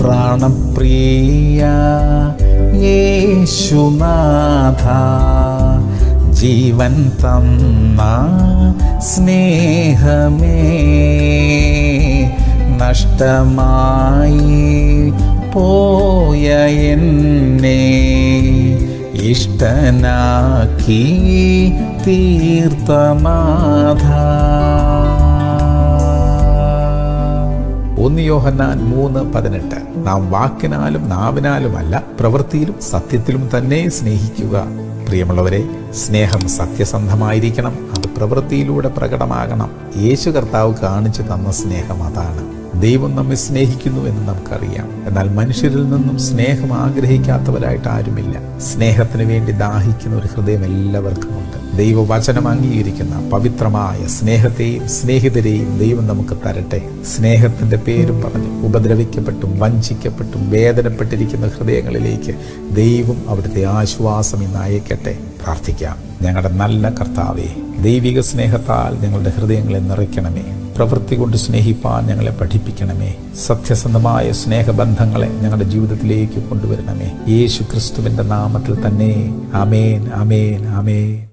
പ്രാണപ്രിയ യേശുനാഥ ജീവൻ തന്ന സ്നേഹമേ നഷ്ടമായി പോയ എന്നെ ഇഷ്ടനാക്കി തീർത്ഥമാധ ഒന്ന് യോഹന്നാൻ മൂന്ന് പതിനെട്ട് നാം വാക്കിനാലും നാവിനാലുമല്ല പ്രവൃത്തിയിലും സത്യത്തിലും തന്നെ സ്നേഹിക്കുക പ്രിയമുള്ളവരെ സ്നേഹം സത്യസന്ധമായിരിക്കണം അത് പ്രവൃത്തിയിലൂടെ പ്രകടമാകണം യേശു കർത്താവ് കാണിച്ചു തന്ന സ്നേഹം അതാണ് ദൈവം നമ്മെ സ്നേഹിക്കുന്നു എന്ന് നമുക്കറിയാം എന്നാൽ മനുഷ്യരിൽ നിന്നും സ്നേഹം ആഗ്രഹിക്കാത്തവരായിട്ട് ആരുമില്ല സ്നേഹത്തിന് വേണ്ടി ദാഹിക്കുന്ന ഒരു ഹൃദയം എല്ലാവർക്കുമുണ്ട് ദൈവവചനം അംഗീകരിക്കുന്ന പവിത്രമായ സ്നേഹത്തെയും സ്നേഹിതരെയും ദൈവം നമുക്ക് തരട്ടെ സ്നേഹത്തിന്റെ പേരും പറഞ്ഞു ഉപദ്രവിക്കപ്പെട്ടും വഞ്ചിക്കപ്പെട്ടും വേദനപ്പെട്ടിരിക്കുന്ന ഹൃദയങ്ങളിലേക്ക് ദൈവം അവിടുത്തെ ആശ്വാസം ഇന്ന് അയക്കട്ടെ പ്രാർത്ഥിക്കാം ഞങ്ങളുടെ നല്ല കർത്താവെ ദൈവിക സ്നേഹത്താൽ ഞങ്ങളുടെ ഹൃദയങ്ങളെ നിറയ്ക്കണമേ പ്രവൃത്തി കൊണ്ട് സ്നേഹിപ്പാൻ ഞങ്ങളെ പഠിപ്പിക്കണമേ സത്യസന്ധമായ സ്നേഹബന്ധങ്ങളെ ഞങ്ങളുടെ ജീവിതത്തിലേക്ക് കൊണ്ടുവരണമേ യേശു ക്രിസ്തുവിന്റെ നാമത്തിൽ തന്നെ അമേൻ അമേൻ അമേൻ